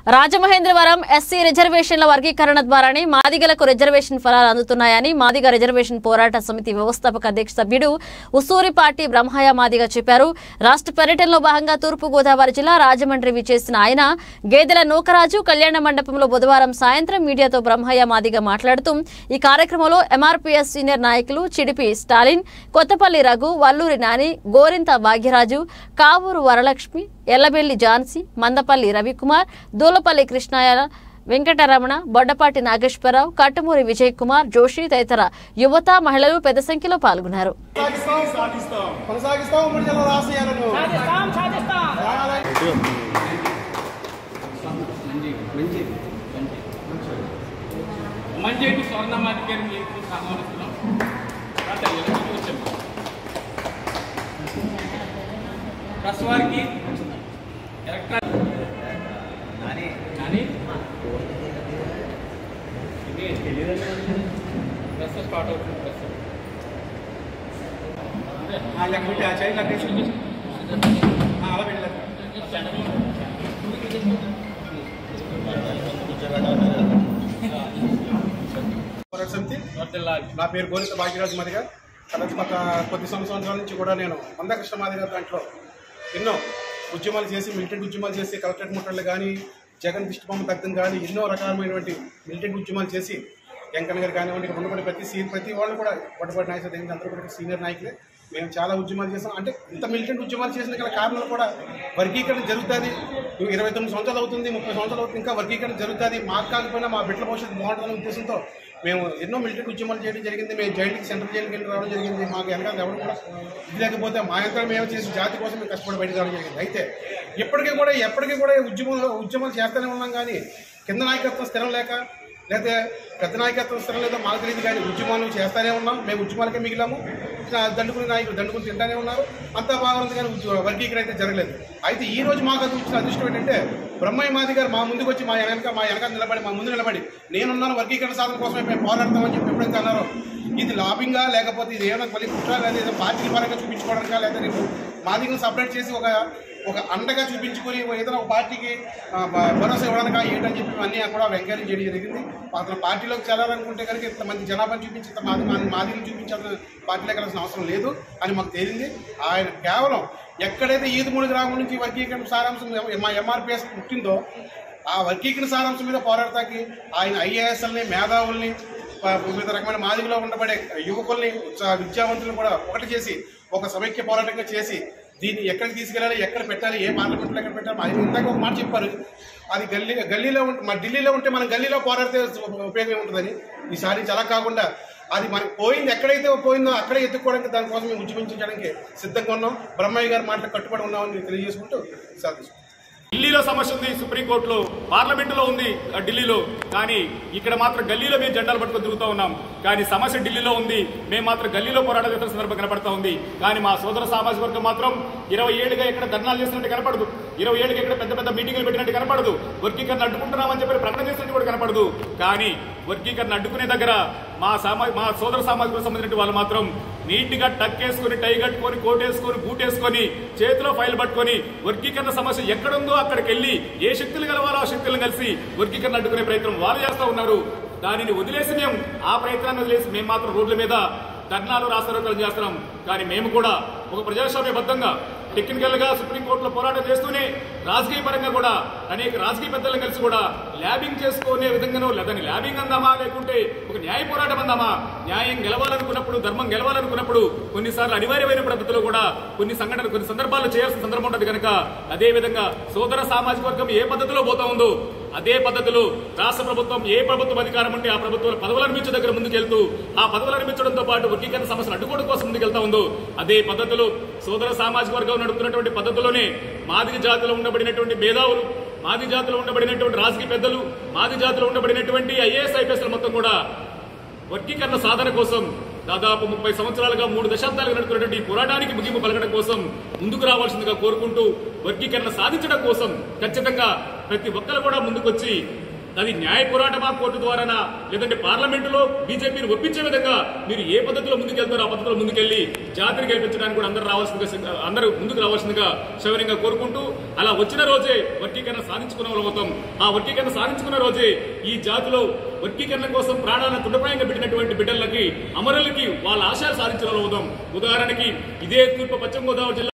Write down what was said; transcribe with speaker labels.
Speaker 1: Rajamahendravaram SC రిజర్వేషన్ల వర్గీకరణ ద్వారానే మాదిగలకు రిజర్వేషన్ ఫలాలు అందుతున్నాయని మాదిగ రిజర్వేషన్ పోరాట సమితి వ్యవస్థాపక అధ్యక్ష సభ్యుడు ఉసూరి పార్టీ బ్రహ్మయ్య మాదిగ చెప్పారు రాష్ట్ర పర్యటనలో భాగంగా తూర్పు గోదావరి జిల్లా రాజమండ్రి విచేసిన ఆయన గేదెల నూకరాజు కళ్యాణ మండపంలో బుధవారం సాయంత్రం మీడియాతో బ్రహ్మయ్య మాదిగ మాట్లాడుతూ ఈ కార్యక్రమంలో ఎంఆర్పీఎస్ సీనియర్ నాయకులు చిడిపి స్టాలిన్ కొత్తపల్లి రఘు వల్లూరి నాని గోరింత భాగ్యరాజు కావూరు వరలక్ష్మి ఎల్లబెల్లి ఝాన్సీ మందపల్లి రవికుమార్ దూలపల్లి కృష్ణాయ వెంకటరమణ బొడ్డపాటి నాగేశ్వరరావు కట్టుమూరి విజయ్ కుమార్ జోషి తదితర యువత మహిళలు పెద్ద సంఖ్యలో పాల్గొన్నారు
Speaker 2: కొనసాగిస్తాం కొనసాగిస్తాం ఉమ్మడి జిల్లా రాష్ట్రీయాలను
Speaker 3: సాధిస్తాం సాధిస్తాం మంజేటి స్వర్ణమాటి గారిని మీకు ఆహ్వానిస్తున్నాం తర్వాత ఎలక్ట్రిక్ వచ్చాము ప్రెస్ వారికి ఎలక్ట్రానిక్ కానీ ప్రెస్ స్టార్ట్ అవుతుంది ప్రెస్
Speaker 2: ఆ లెక్క పెట్టి ఆ చైన్ లెక్క వేసి. ఆ, అలా పెట్టలేదు పోరాట సమితి
Speaker 3: వర్దిల్లాలి.
Speaker 2: నా పేరు గోరిత భాగ్యరాజు మదిగా గత గత కొద్ది సంవత్సరాల నుంచి కూడా నేను మందకృష్ణ మాదిగా దాంట్లో ఎన్నో ఉద్యమాలు చేసి మిలిటెంట్ ఉద్యమాలు చేసి కలెక్టరేట్ ముట్టళ్ళు కానీ జగన్ దిష్టిబొమ్మ తగ్గం కానీ ఎన్నో రకాలమైనటువంటి మిలిటెంట్ ఉద్యమాలు చేసి వెంకన్న గారు కానివ్వండి ఇక్కడ ఉన్నటువంటి ప్రతి సీ ప్రతి వాళ్ళు కూడా వడపాటి నాయకులు దగ్గర అందరూ కూడా సీనియర్ నాయకులే మేము చాలా ఉద్యమాలు చేసాం అంటే ఇంత మిలిటెంట్ ఉద్యమాలు చేసిన గల కారణాలు కూడా వర్గీకరణ జరుగుతుంది నువ్వు ఇరవై తొమ్మిది సంవత్సరాలు అవుతుంది ముప్పై సంవత్సరాలు అవుతుంది ఇంకా వర్గీకరణ జరుగుతుంది మాకు కాకపోయినా మా బిడ్డల భవిష్యత్తు బాగుంటుందనే ఉద్దేశంతో మేము ఎన్నో మిలిటరీ ఉద్యమాలు చేయడం జరిగింది మేము జైలుకి సెంట్రల్ జైలుకి వెళ్ళి రావడం జరిగింది మాకు వెనకాల ఎవరు కూడా ఇది లేకపోతే మా యంత్రం మేము చేసి జాతి కోసం మేము కష్టపడి బయటకు రావడం జరిగింది అయితే ఇప్పటికీ కూడా ఎప్పటికీ కూడా ఈ ఉద్యమంలో ఉద్యమాలు చేస్తూనే ఉన్నాం కానీ కింద నాయకత్వం స్థిరం లేక లేకపోతే పెద్ద నాయకత్వం స్థిరం లేదో మాకు తెలియదు కానీ ఉద్యమాలు చేస్తూనే ఉన్నాం మేము ఉద్యమాలకే మిగిలాము ఆ దండుకుని నాయకులు దండుకుని తింటానే ఉన్నారు అంతా బాగుంది కానీ ఉద్య- వర్గీకరణ అయితే జరగలేదు అయితే ఈ రోజు మాకు అది వచ్చిన అదృష్టం ఏంటంటే బ్రహ్మయ్య మాది గారు మా ముందుకు వచ్చి మా వెనక మా వెనక నిలబడి మా ముందు నిలబడి నేనున్నాను వర్గీకరణ సాధన కోసమే మేము పోరాడతామని చెప్పి ఎప్పుడైతే అన్నారో ఇది లాభింగా లేకపోతే ఇది ఏమైనా మళ్ళీ కుట్ర లేదా ఏదో పార్టీ పరంగా చూపించుకోవడానికా లేదా రేపు మాదిగను సపరేట్ చేసి ఒక ఒక అండగా చూపించుకొని ఏదైనా ఒక పార్టీకి ఆ, బ- భరోసా ఇవ్వడానికా ఏంటని చెప్పి అన్నీ కూడా వెంకయ్య చేయడం జరిగింది అతను పార్టీలోకి చేరాలనుకుంటే కనుక ఇంతమంది జనాభాని చూపించి ఇంత మాది మా- మాదిగను చూపించాల్సిన పార్టీలోకి వెళ్ళాల్సిన అవసరం లేదు అని మాకు తేలింది ఆయన కేవలం ఎక్కడైతే ఈదు మూడు గ్రామం నుంచి వర్గీకరణ సారాంశం ఎం- మా ఎంఆర్పిఎస్ పుట్టిందో ఆ వర్గీకరణ సారాంశం మీద పోరాడతాకి ఆయన ఐఏఎస్ఎల్ని మేధావుల్ని ప- వివిధ రకమైన మాదిగలో ఉండబడే యువకుల్ని ఉత్సా- విద్యావంతులను కూడా ఒకటి చేసి ఒక సమైక్య పోరాటంగా చేసి దీన్ని ఎక్కడికి తీసుకెళ్ళాలి ఎక్కడ పెట్టాలి ఏ పార్లమెంట్లో ఎక్కడ పెట్టాలి అది ఇందాక ఒక మాట చెప్పారు అది గల్లీ గల్లీలో ఉంటే మన ఢిల్లీలో ఉంటే మనం గల్లీలో పోరాడితే ఉపయోగం ఏముంటుందని ఈసారి చాలా కాకుండా అది మనకి పోయింది ఎక్కడైతే పోయిందో అక్కడే ఎత్తుకోవడానికి దానికోసం మేము ఉద్యమించడానికి సిద్ధంగా ఉన్నాం బ్రహ్మయ్య గారి మాటలు కట్టుబడి ఉన్నామని తెలియజేసుకుంటూ సాధిస్తాం
Speaker 4: ఢిల్లీలో సమస్య ఉంది సుప్రీంకోర్టులో పార్లమెంటులో ఉంది ఆ ఢిల్లీలో కానీ ఇక్కడ మాత్రం గల్లీలో మేము జెండాలు పట్టుకొని తిరుగుతూ ఉన్నాం కానీ సమస్య ఢిల్లీలో ఉంది మేము మాత్రం గల్లీలో పోరాటం చేస్తున్న సందర్భం కనపడతా ఉంది కానీ మా సోదర సామాజిక వర్గం మాత్రం ఇరవై ఏళ్ళుగా ఎక్కడ ధర్నాలు చేస్తున్నట్టు కనపడదు ఇరవై ఏళ్ళకి ఎక్కడ పెద్ద పెద్ద మీటింగులు పెట్టినట్టు కనపడదు వర్గీకరణ అడ్డుకుంటున్నామని చెప్పి ప్రకటన చేసినట్టు కూడా కనపడదు కానీ వర్గీకరణ అడ్డుకునే దగ్గర మా సామా మా సోదర సామాజిక సంబంధించిన వాళ్ళు మాత్రం నీట్ గా టక్ వేసుకుని టై కట్టుకొని కోట్ వేసుకొని బూట్ వేసుకొని చేతిలో ఫైల్ పట్టుకొని వర్గీకరణ సమస్య ఎక్కడుందో అక్కడికి వెళ్ళి ఏ శక్తులు కలవాలో ఆ శక్తులను కలిసి వర్గీకరణ అడ్డుకునే ప్రయత్నం వాళ్ళు చేస్తా ఉన్నారు దానిని వదిలేసి మేము ఆ ప్రయత్నాన్ని వదిలేసి మేము మాత్రం రోడ్ల మీద ధర్నాలు రాస్తారోకలు చేస్తున్నాం కానీ మేము కూడా ఒక ప్రజాస్వామ్యబద్ధంగా టెక్నికల్ గా సుప్రీంకోర్టులో పోరాటం చేస్తూనే రాజకీయ పరంగా కూడా అనేక రాజకీయ పెద్దలను కలిసి కూడా ల్యాబింగ్ చేసుకునే విధంగానో లేదని ల్యాబింగ్ అందామా లేకుంటే ఒక న్యాయ పోరాటం అందామా న్యాయం గెలవాలనుకున్నప్పుడు ధర్మం గెలవాలనుకున్నప్పుడు కొన్నిసార్లు అనివార్యమైన పద్ధతిలో కూడా కొన్ని సంఘటనలు కొన్ని సందర్భాల్లో చేయాల్సిన సందర్భం ఉంటుంది కనుక అదే విధంగా సోదర సామాజిక వర్గం ఏ పద్ధతిలో పోతా ఉందో అదే పద్ధతిలో రాష్ట్ర ప్రభుత్వం ఏ ప్రభుత్వం అధికారం ఉంటే ఆ ప్రభుత్వం పదవులు అనిపించే దగ్గర ముందుకెళ్తూ ఆ పదవులు అనిపించడంతో పాటు వర్గీకరణ సమస్యలు అడ్డుకోవడం కోసం ముందుకెళ్తా ఉందో అదే పద్ధతిలో సోదర సామాజిక వర్గం నడుపుతున్నటువంటి పద్ధతిలోనే మాదిగ జాతిలో ఉండబడినటువంటి మేధావులు మాది జాతిలో ఉండబడినటువంటి రాజకీయ పెద్దలు మాది జాతిలో ఉండబడినటువంటి ఐఏఎస్ ఐపీఎస్లు మొత్తం కూడా వర్గీకరణ సాధన కోసం దాదాపు ముప్పై సంవత్సరాలుగా మూడు దశాబ్దాలుగా నడుపుతున్నటువంటి ఈ పోరాటానికి ముగింపు పలకడం కోసం ముందుకు రావాల్సిందిగా కోరుకుంటూ వర్గీకరణ సాధించడం కోసం ఖచ్చితంగా ప్రతి ఒక్కరు కూడా ముందుకొచ్చి అది న్యాయ పోరాటమా కోర్టు ద్వారానా లేదంటే పార్లమెంటులో బీజేపీని ఒప్పించే విధంగా మీరు ఏ పద్ధతిలో ముందుకెళ్తారో ఆ పద్ధతిలో ముందుకెళ్లి జాతిని గెలిపించడానికి కూడా అందరూ రావాల్సిందిగా అందరూ ముందుకు రావాల్సిందిగా సవినంగా కోరుకుంటూ అలా వచ్చిన రోజే వర్గీకరణ సాధించుకున్న వాళ్ళం అవుతాం ఆ వర్గీకరణ సాధించుకున్న రోజే ఈ జాతిలో వర్గీకరణ కోసం ప్రాణాలను తుండప్రాయంగా పెట్టినటువంటి బిడ్డలకి అమరులకి వాళ్ళ ఆశయాలు సాధించిన వాళ్ళం అవుతాం ఉదాహరణకి ఇదే తూర్పు పశ్చిమ గోదావరి జిల్లా